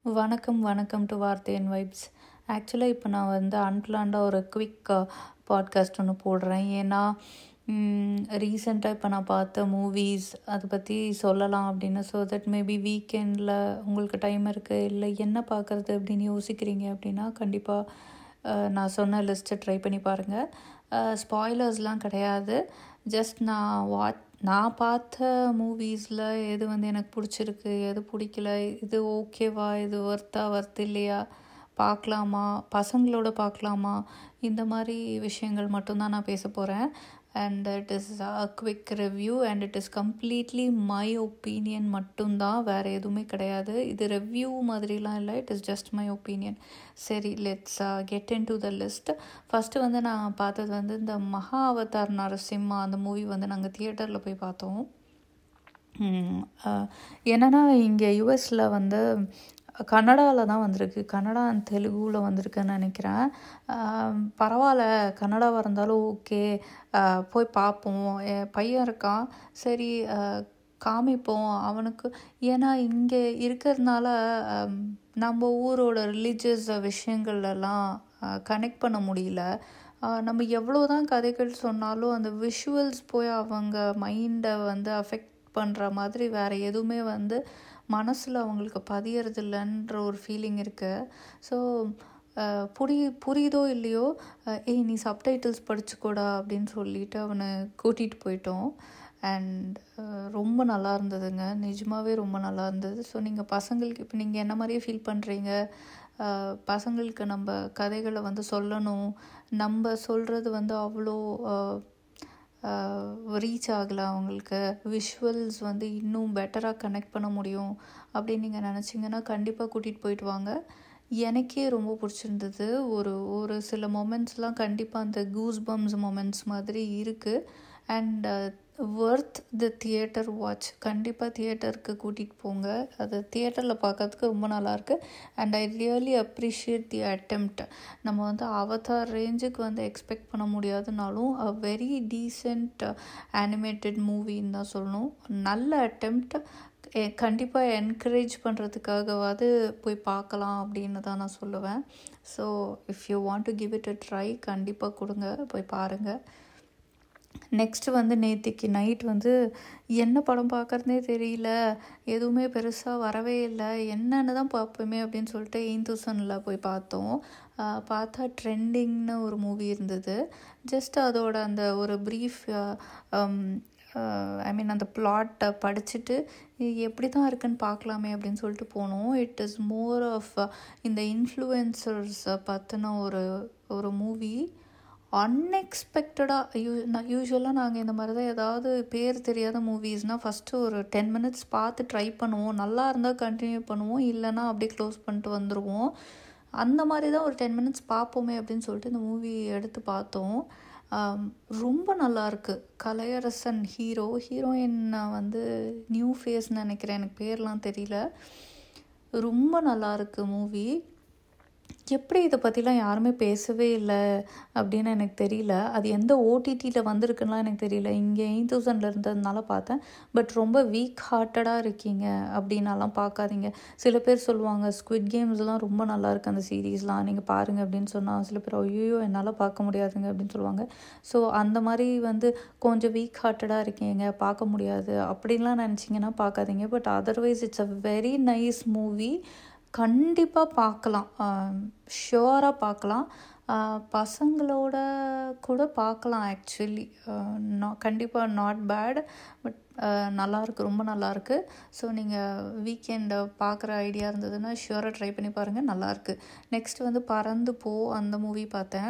வணக்கம் வணக்கம் to வார்த்தையன் vibes ஆக்சுவலாக இப்போ நான் வந்து அன்பிளான்டாக ஒரு குவிக் பாட்காஸ்ட் ஒன்று போடுறேன் ஏன்னா ரீசெண்டாக இப்போ நான் பார்த்த மூவிஸ் அதை பற்றி சொல்லலாம் அப்படின்னு ஸோ தட் மேபி வீக்கெண்டில் உங்களுக்கு டைம் இருக்குது இல்லை என்ன பார்க்குறது அப்படின்னு யோசிக்கிறீங்க அப்படின்னா கண்டிப்பாக நான் சொன்ன லிஸ்ட்டை ட்ரை பண்ணி பாருங்கள் ஸ்பாய்லர்ஸ்லாம் கிடையாது ஜஸ்ட் நான் வாட் நான் பார்த்த மூவிஸில் எது வந்து எனக்கு பிடிச்சிருக்கு எது பிடிக்கல இது ஓகேவா இது ஒர்த்தா ஒர்த் இல்லையா பார்க்கலாமா பசங்களோட பார்க்கலாமா இந்த மாதிரி விஷயங்கள் மட்டும்தான் நான் பேச போகிறேன் and it is a quick review and it is completely my opinion மட்டும்தான் வேறு எதுவுமே கிடையாது இது ரிவ்யூ மாதிரிலாம் இல்லை it is just my opinion சரி let's get into the list first வந்து நான் பார்த்தது வந்து இந்த மகா அவதார் நரசிம்மா அந்த மூவி வந்து நாங்கள் தியேட்டரில் போய் பார்த்தோம் என்னென்னா இங்கே யூஎஸில் வந்து கன்னடாவில் தான் வந்திருக்கு கன்னடா அண்ட் தெலுங்குவில் வந்திருக்குன்னு நினைக்கிறேன் பரவாயில்ல கன்னடாவாக இருந்தாலும் ஓகே போய் பார்ப்போம் என் பையன் இருக்கான் சரி காமிப்போம் அவனுக்கு ஏன்னா இங்கே இருக்கிறதுனால நம்ம ஊரோட ரிலீஜியஸ் விஷயங்கள்லாம் கனெக்ட் பண்ண முடியல நம்ம எவ்வளோ தான் கதைகள் சொன்னாலும் அந்த விஷுவல்ஸ் போய் அவங்க மைண்டை வந்து அஃபெக்ட் பண்ணுற மாதிரி வேறு எதுவுமே வந்து மனசில் அவங்களுக்கு பதியறது இல்லைன்ற ஒரு ஃபீலிங் இருக்குது ஸோ புரி புரியுதோ இல்லையோ ஏய் நீ சப்டைட்டில்ஸ் படிச்சுக்கூடா அப்படின்னு சொல்லிட்டு அவனை கூட்டிகிட்டு போயிட்டோம் அண்ட் ரொம்ப நல்லா இருந்ததுங்க நிஜமாகவே ரொம்ப நல்லா இருந்தது ஸோ நீங்கள் பசங்களுக்கு இப்போ நீங்கள் என்ன மாதிரியே ஃபீல் பண்ணுறீங்க பசங்களுக்கு நம்ம கதைகளை வந்து சொல்லணும் நம்ம சொல்கிறது வந்து அவ்வளோ ரீச் ஆகலை அவங்களுக்கு விஷுவல்ஸ் வந்து இன்னும் பெட்டராக கனெக்ட் பண்ண முடியும் அப்படின்னு நீங்கள் நினச்சிங்கன்னா கண்டிப்பாக கூட்டிகிட்டு போயிட்டு வாங்க எனக்கே ரொம்ப பிடிச்சிருந்தது ஒரு ஒரு சில மொமெண்ட்ஸ்லாம் கண்டிப்பாக அந்த கூஸ் பம்ஸ் மொமெண்ட்ஸ் மாதிரி இருக்குது and worth the theatre watch கண்டிப்பாக தியேட்டருக்கு கூட்டிகிட்டு போங்க அது தியேட்டரில் பார்க்கறதுக்கு ரொம்ப நல்லாயிருக்கு and I really appreciate the attempt நம்ம வந்து அவதார் ரேஞ்சுக்கு வந்து எக்ஸ்பெக்ட் பண்ண முடியாதுனாலும் அ வெரி டீசெண்ட் அனிமேட்டட் மூவின்னு தான் சொல்லணும் நல்ல அட்டெம்ப்ட் கண்டிப்பாக என்கரேஜ் பண்ணுறதுக்காகவாது போய் பார்க்கலாம் அப்படின்னு தான் நான் சொல்லுவேன் so if you want to give it a try கண்டிப்பாக கொடுங்க போய் பாருங்கள் நெக்ஸ்ட்டு வந்து நேத்திக்கு நைட் வந்து என்ன படம் பார்க்குறதுனே தெரியல எதுவுமே பெருசாக வரவே இல்லை என்னென்னு தான் பார்ப்போமே அப்படின்னு சொல்லிட்டு எயின் தூசனில் போய் பார்த்தோம் பார்த்தா ட்ரெண்டிங்னு ஒரு மூவி இருந்தது ஜஸ்ட் அதோட அந்த ஒரு ப்ரீஃப் ஐ மீன் அந்த பிளாட்டை படிச்சுட்டு எப்படி தான் இருக்குன்னு பார்க்கலாமே அப்படின்னு சொல்லிட்டு போனோம் இட் இஸ் மோர் ஆஃப் இந்த இன்ஃப்ளூயன்சர்ஸ் பற்றின ஒரு ஒரு மூவி அன்எக்ஸ்பெக்டடாக யூ நான் யூஸ்வலாக நாங்கள் இந்த மாதிரி தான் ஏதாவது பேர் தெரியாத மூவிஸ்னால் ஃபஸ்ட்டு ஒரு டென் மினிட்ஸ் பார்த்து ட்ரை பண்ணுவோம் நல்லா இருந்தால் கண்டினியூ பண்ணுவோம் இல்லைனா அப்படியே க்ளோஸ் பண்ணிட்டு வந்துடுவோம் அந்த மாதிரி தான் ஒரு டென் மினிட்ஸ் பார்ப்போமே அப்படின்னு சொல்லிட்டு இந்த மூவி எடுத்து பார்த்தோம் ரொம்ப நல்லாயிருக்கு கலையரசன் ஹீரோ ஹீரோயின் வந்து நியூ ஃபேஸ்ன்னு நினைக்கிறேன் எனக்கு பேர்லாம் தெரியல ரொம்ப நல்லாயிருக்கு மூவி எப்படி இதை பற்றிலாம் யாருமே பேசவே இல்லை அப்படின்னு எனக்கு தெரியல அது எந்த ஓடிடியில் வந்திருக்குன்னா எனக்கு தெரியல இங்கே எயிட் தௌசண்டில் இருந்ததுனால பார்த்தேன் பட் ரொம்ப வீக் ஹார்ட்டடாக இருக்கீங்க அப்படின்னாலாம் பார்க்காதீங்க சில பேர் சொல்லுவாங்க ஸ்குவிட் கேம்ஸ்லாம் ரொம்ப நல்லா இருக்குது அந்த சீரீஸ்லாம் நீங்கள் பாருங்கள் அப்படின்னு சொன்னால் சில பேர் ஐயோ என்னால் பார்க்க முடியாதுங்க அப்படின்னு சொல்லுவாங்க ஸோ அந்த மாதிரி வந்து கொஞ்சம் வீக் ஹார்ட்டடாக இருக்கீங்க பார்க்க முடியாது அப்படின்லாம் நினச்சிங்கன்னா பார்க்காதீங்க but otherwise it's a very nice movie கண்டிப்பாக பார்க்கலாம் ஷுவராக பார்க்கலாம் பசங்களோட கூட பார்க்கலாம் ஆக்சுவலி நான் கண்டிப்பாக நாட் பேட் பட் நல்லாயிருக்கு ரொம்ப நல்லாயிருக்கு ஸோ நீங்கள் வீக்கெண்டை பார்க்குற ஐடியா இருந்ததுன்னா ஷுவராக ட்ரை பண்ணி பாருங்கள் நல்லாயிருக்கு நெக்ஸ்ட் வந்து பறந்து போ அந்த மூவி பார்த்தேன்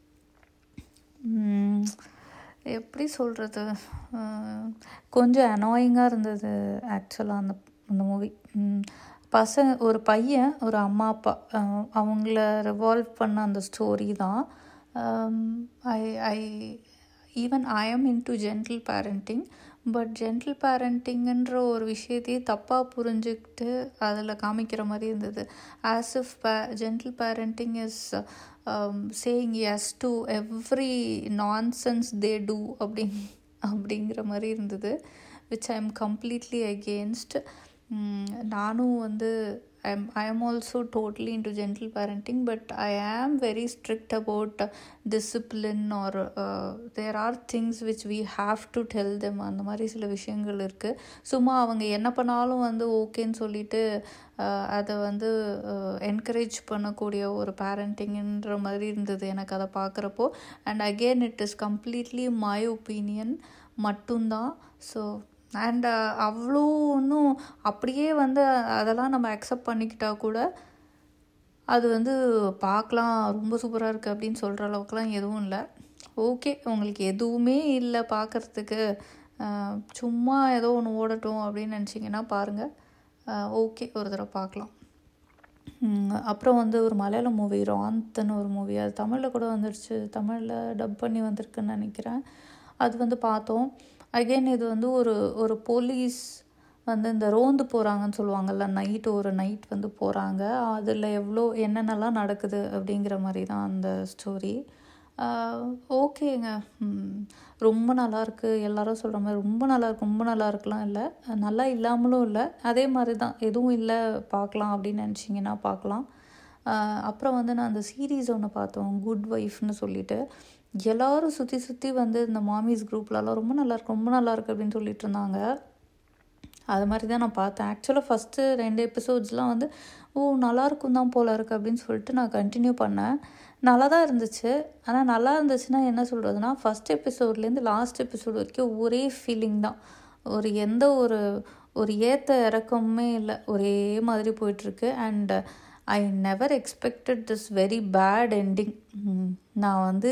எப்படி சொல்கிறது கொஞ்சம் அனாயிங்காக இருந்தது ஆக்சுவலாக அந்த அந்த மூவி பசங்க ஒரு பையன் ஒரு அம்மா அப்பா அவங்கள ரிவால்வ் பண்ண அந்த ஸ்டோரி தான் I I even I am into gentle parenting but gentle பேரண்டிங்குன்ற ஒரு விஷயத்தையே தப்பாக புரிஞ்சுக்கிட்டு அதில் காமிக்கிற மாதிரி இருந்தது as if pay gentle parenting is saying yes to every nonsense they do அப்படிங் அப்படிங்கிற மாதிரி இருந்தது which I am completely against நானும் வந்து I'm I am also totally into gentle parenting but I am very strict about discipline or there are things which we have to tell them அந்த மாதிரி சில விஷயங்கள் இருக்குது சும்மா அவங்க என்ன பண்ணாலும் வந்து ஓகேன்னு சொல்லிட்டு அதை வந்து என்கரேஜ் பண்ணக்கூடிய ஒரு பேரண்டிங்குன்ற மாதிரி இருந்தது எனக்கு அதை பார்க்குறப்போ and again it is completely my opinion மட்டும்தான் ஸோ அண்ட் அவ்வளோ ஒன்றும் அப்படியே வந்து அதெல்லாம் நம்ம அக்செப்ட் பண்ணிக்கிட்டா கூட அது வந்து பார்க்கலாம் ரொம்ப சூப்பராக இருக்குது அப்படின்னு சொல்கிற அளவுக்குலாம் எதுவும் இல்லை ஓகே உங்களுக்கு எதுவுமே இல்லை பார்க்குறதுக்கு சும்மா ஏதோ ஒன்று ஓடட்டும் அப்படின்னு நினச்சிங்கன்னா பாருங்கள் ஓகே ஒரு தடவை பார்க்கலாம் அப்புறம் வந்து ஒரு மலையாள மூவி ராந்தன்னு ஒரு மூவி அது தமிழில் கூட வந்துடுச்சு தமிழில் டப் பண்ணி வந்திருக்குன்னு நினைக்கிறேன் அது வந்து பார்த்தோம் அகெயின் இது வந்து ஒரு ஒரு போலீஸ் வந்து இந்த ரோந்து போகிறாங்கன்னு சொல்லுவாங்கள்ல நைட்டு ஒரு நைட் வந்து போகிறாங்க அதில் எவ்வளோ என்னென்னலாம் நடக்குது அப்படிங்கிற மாதிரி தான் அந்த ஸ்டோரி ஓகேங்க ரொம்ப நல்லாயிருக்கு எல்லாரும் சொல்கிற மாதிரி ரொம்ப நல்லாயிருக்கு ரொம்ப நல்லா இருக்கலாம் இல்லை நல்லா இல்லாமலும் இல்லை அதே மாதிரி தான் எதுவும் இல்லை பார்க்கலாம் அப்படின்னு நினச்சிங்கன்னா பார்க்கலாம் அப்புறம் வந்து நான் அந்த சீரீஸ் ஒன்று பார்த்தோம் குட் ஒய்ஃப்னு சொல்லிட்டு எல்லோரும் சுற்றி சுற்றி வந்து இந்த மாமிஸ் குரூப்லலாம் ரொம்ப நல்லாயிருக்கு ரொம்ப நல்லாயிருக்கு அப்படின்னு சொல்லிட்டு இருந்தாங்க அது மாதிரி தான் நான் பார்த்தேன் ஆக்சுவலாக ஃபஸ்ட்டு ரெண்டு எபிசோட்ஸ்லாம் வந்து ஓ நல்லாயிருக்கும் தான் போல இருக்குது அப்படின்னு சொல்லிட்டு நான் கண்டினியூ பண்ணேன் நல்லா தான் இருந்துச்சு ஆனால் நல்லா இருந்துச்சுன்னா என்ன சொல்கிறதுனா ஃபஸ்ட் எபிசோட்லேருந்து லாஸ்ட் எபிசோட் வரைக்கும் ஒரே ஃபீலிங் தான் ஒரு எந்த ஒரு ஒரு ஏற்ற இறக்கமுமே இல்லை ஒரே மாதிரி போயிட்டுருக்கு and I never expected this very bad ending நான் வந்து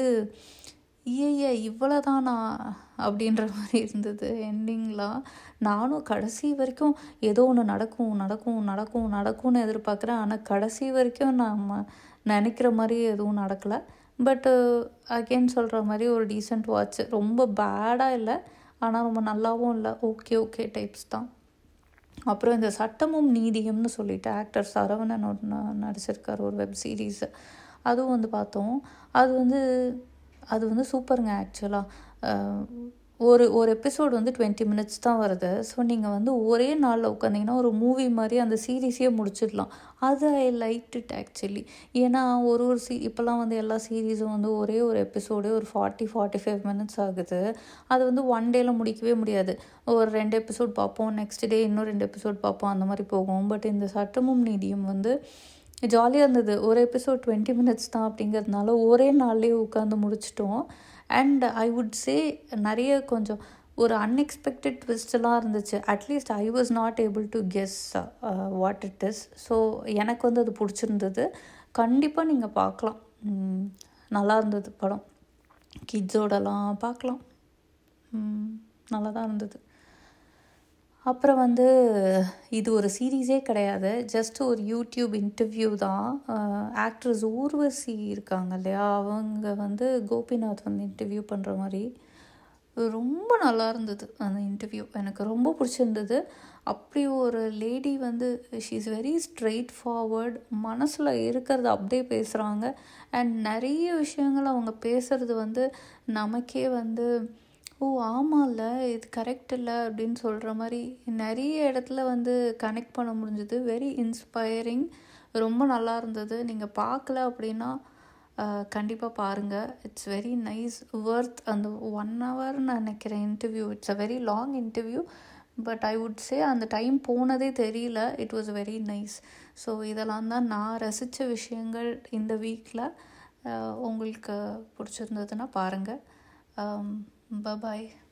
ஐய இவ்வளோதானா அப்படின்ற மாதிரி இருந்தது எண்டிங்லாம் நானும் கடைசி வரைக்கும் ஏதோ ஒன்று நடக்கும் நடக்கும் நடக்கும் நடக்கும்னு எதிர்பார்க்குறேன் ஆனால் கடைசி வரைக்கும் நம்ம நினைக்கிற மாதிரி எதுவும் நடக்கலை பட்டு அகெயின் சொல்கிற மாதிரி ஒரு டீசெண்ட் வாட்ச் ரொம்ப பேடாக இல்லை ஆனால் ரொம்ப நல்லாவும் இல்லை ஓகே ஓகே டைப்ஸ் தான் அப்புறம் இந்த சட்டமும் நீதியும்னு சொல்லிட்டு ஆக்டர் சரவணன் ஒன்று நடிச்சிருக்கார் ஒரு வெப் சீரீஸு அதுவும் வந்து பார்த்தோம் அது வந்து அது வந்து சூப்பருங்க ஆக்சுவலாக ஒரு ஒரு எபிசோடு வந்து டுவெண்ட்டி மினிட்ஸ் தான் வருது ஸோ நீங்கள் வந்து ஒரே நாளில் உட்காந்திங்கன்னா ஒரு மூவி மாதிரி அந்த சீரீஸையே முடிச்சிடலாம் அது ஐ லைக் இட் ஆக்சுவலி ஏன்னா ஒரு ஒரு சீ இப்போல்லாம் வந்து எல்லா சீரீஸும் வந்து ஒரே ஒரு எபிசோடே ஒரு ஃபார்ட்டி ஃபார்ட்டி ஃபைவ் மினிட்ஸ் ஆகுது அது வந்து ஒன் டேயில் முடிக்கவே முடியாது ஒரு ரெண்டு எபிசோட் பார்ப்போம் நெக்ஸ்ட் டே இன்னும் ரெண்டு எபிசோட் பார்ப்போம் அந்த மாதிரி போகும் பட் இந்த சட்டமும் நீதியும் வந்து ஜாலியாக இருந்தது ஒரு எபிசோட் டுவெண்ட்டி மினிட்ஸ் தான் அப்படிங்கிறதுனால ஒரே நாள்லேயே உட்காந்து முடிச்சிட்டோம் அண்ட் ஐ வுட் சே நிறைய கொஞ்சம் ஒரு அன்எக்ஸ்பெக்டட் ட்விஸ்டெல்லாம் இருந்துச்சு at least I was not able to guess what it is so எனக்கு வந்து அது பிடிச்சிருந்தது கண்டிப்பாக நீங்கள் பார்க்கலாம் நல்லா இருந்தது படம் கிட்ஸோடலாம் பார்க்கலாம் நல்லா தான் இருந்தது அப்புறம் வந்து இது ஒரு சீரீஸே கிடையாது ஜஸ்ட் ஒரு யூடியூப் இன்டர்வியூ தான் ஆக்ட்ரஸ் ஊர்வசி இருக்காங்க இல்லையா அவங்க வந்து கோபிநாத் வந்து இன்டர்வியூ பண்ணுற மாதிரி ரொம்ப நல்லா இருந்தது அந்த இன்டர்வியூ எனக்கு ரொம்ப பிடிச்சிருந்தது அப்படி ஒரு லேடி வந்து she is very straightforward மனசில் இருக்கிறத அப்படியே பேசுகிறாங்க அண்ட் நிறைய விஷயங்கள் அவங்க பேசுகிறது வந்து நமக்கே வந்து ஓ ஆமாம்ல இது கரெக்ட் இல்லை அப்படின்னு சொல்கிற மாதிரி நிறைய இடத்துல வந்து கனெக்ட் பண்ண முடிஞ்சது வெரி இன்ஸ்பைரிங் ரொம்ப நல்லா இருந்தது நீங்கள் பார்க்கல அப்படின்னா கண்டிப்பாக பாருங்கள் இட்ஸ் வெரி நைஸ் ஒர்த் அந்த ஒன் ஹவர்னு நினைக்கிறேன் interview it's a very long interview but I would say அந்த டைம் போனதே தெரியல it was very nice so இதெல்லாம் தான் நான் ரசித்த விஷயங்கள் இந்த வீக்கில் உங்களுக்கு பிடிச்சிருந்ததுன்னா பாருங்கள் Bye bye.